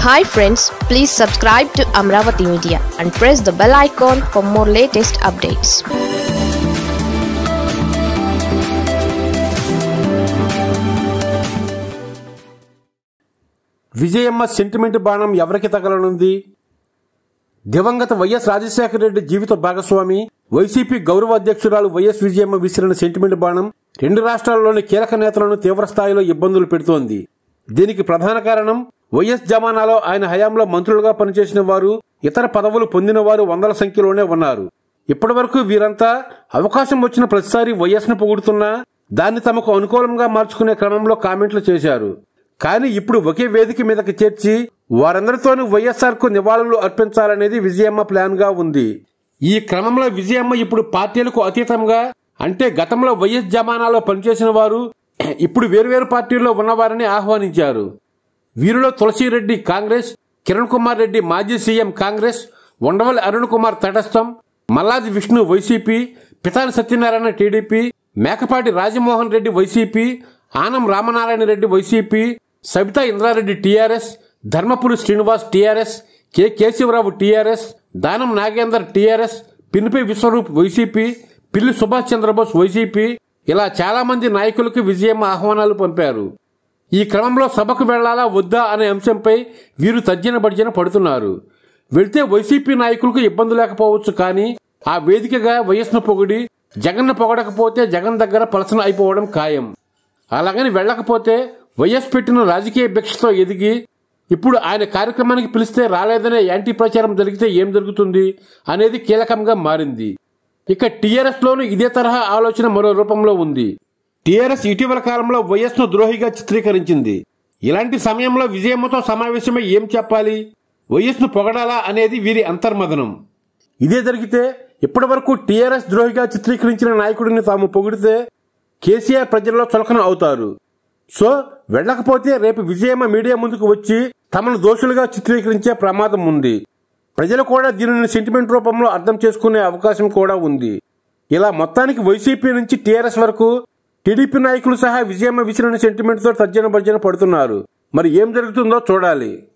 hi friends please subscribe to Amaravati media and press the bell icon for more latest updates Vijayamma sentiment బాణం ఎవరికి తగలనుంది దివంగత YS Rajasekhara Reddy జీవిత భాగస్వామి YCP గౌరవ అధ్యక్షురాలు వైఎస్ విజయమ్మ విసిరిన సెంటిమెంట్ బాణం రెండు రాష్ట్రాల్లోని కీలక నేతలను తీవ్రస్థాయిలో ఇబ్బందులు పెడుతోంది దీనికి ప్రధాన కారణం వైఎస్ జమానాలో ఆయన హయాంలో మంత్రులుగా పనిచేసిన వారు ఇతర పదవులు పొందిన వారు వందల సంఖ్యలోనే ఉన్నారు ఇప్పటివరకు వీరంతా అవకాశం వచ్చిన ప్రతిసారి వైఎస్ ను పొగుడుతున్నా దాన్ని తమకు అనుకూలంగా మార్చుకునే క్రమంలో కామెంట్లు చేశారు కానీ ఇప్పుడు ఒకే వేదిక మీదకి చేర్చి వారందరితోనూ వైఎస్ఆర్ కు నివాళులు అర్పించాలనేది విజయమ్మ ప్లాన్ గా ఉంది ఈ క్రమంలో విజయమ్మ ఇప్పుడు పార్టీలకు అతీతంగా అంటే గతంలో వైఎస్ జమానాలో పనిచేసిన వారు ఇప్పుడు వేరువేరు పార్టీల్లో ఉన్నవారిని ఆహ్వానించారు వీరిలో తులసిరెడ్డి కాంగ్రెస్ కిరణ్ కుమార్ రెడ్డి మాజీ సీఎం కాంగ్రెస్ ఉండవల్లి అరుణ్ కుమార్ తటస్థం Malladi Vishnu YCP Pitani Satyanarayana TDP Mekapati Rajamohan Reddy YCP Anam Ramanarayana Reddy YCP Sabitha Indra Reddy TRS Dharmapuri Srinivas TRS K Keshava Rao TRS Danam Nagender TRS Pinipe Viswarup YCP Pilli Subhash Chandrabose YCP ఇలా చాలా మంది నాయకులకు విజయమ్మ ఆహ్వానాలు పంపారు ఈ క్రమంలో సభకు వెళ్లాలా వద్దా అనే అంశంపై వీరు తర్జన భర్జన పడుతున్నారు వెళ్తే వైసీపీ నాయకులకు ఇబ్బంది లేకపోవచ్చు కానీ ఆ వేదికగా వైఎస్ను పొగిడి జగన్ను పొగడకపోతే జగన్ దగ్గర పలసన అయిపోవడం ఖాయం అలాగని వెళ్ళకపోతే వైఎస్ పెట్టిన రాజకీయ భిక్షతో ఎదిగి ఇప్పుడు ఆయన కార్యక్రమానికి పిలిస్తే రాలేదనే యాంటీ ప్రచారం జరిగితే ఏం జరుగుతుంది అనేది కీలకంగా మారింది ఇక టీఆర్ఎస్ లోనూ ఇదే తరహా ఆలోచన మరో రూపంలో ఉంది టీఆర్ఎస్ ఇటీవల కాలంలో వైఎస్ ను ద్రోహిగా చిత్రీకరించింది ఇలాంటి సమయంలో విజయమ్మతో సమావేశమై ఏం చెప్పాలి వైఎస్ ను పొగడాలా అనేది వీరి అంతర్మదనం ఇదే జరిగితే ఇప్పటి వరకు టీఆర్ఎస్ ద్రోహిగా చిత్రీకరించిన నాయకుడిని తాము పొగిడితే కేసీఆర్ ప్రజల్లో చులకన అవుతారు సో వెళ్ళకపోతే రేపు విజయమ్మ మీడియా ముందుకు వచ్చి తమను దోషులుగా చిత్రీకరించే ప్రమాదం ఉంది ప్రజలు కూడా దీనిని సెంటిమెంట్ రూపంలో అర్థం చేసుకునే అవకాశం కూడా ఉంది ఇలా మొత్తానికి వైసీపీ నుంచి టీఆర్ఎస్ వరకు టీడీపీ నాయకులు సహా విజయమ్మ విసిరిన సెంటిమెంట్తో తర్జన భర్జన పడుతున్నారు మరి ఏం జరుగుతుందో చూడాలి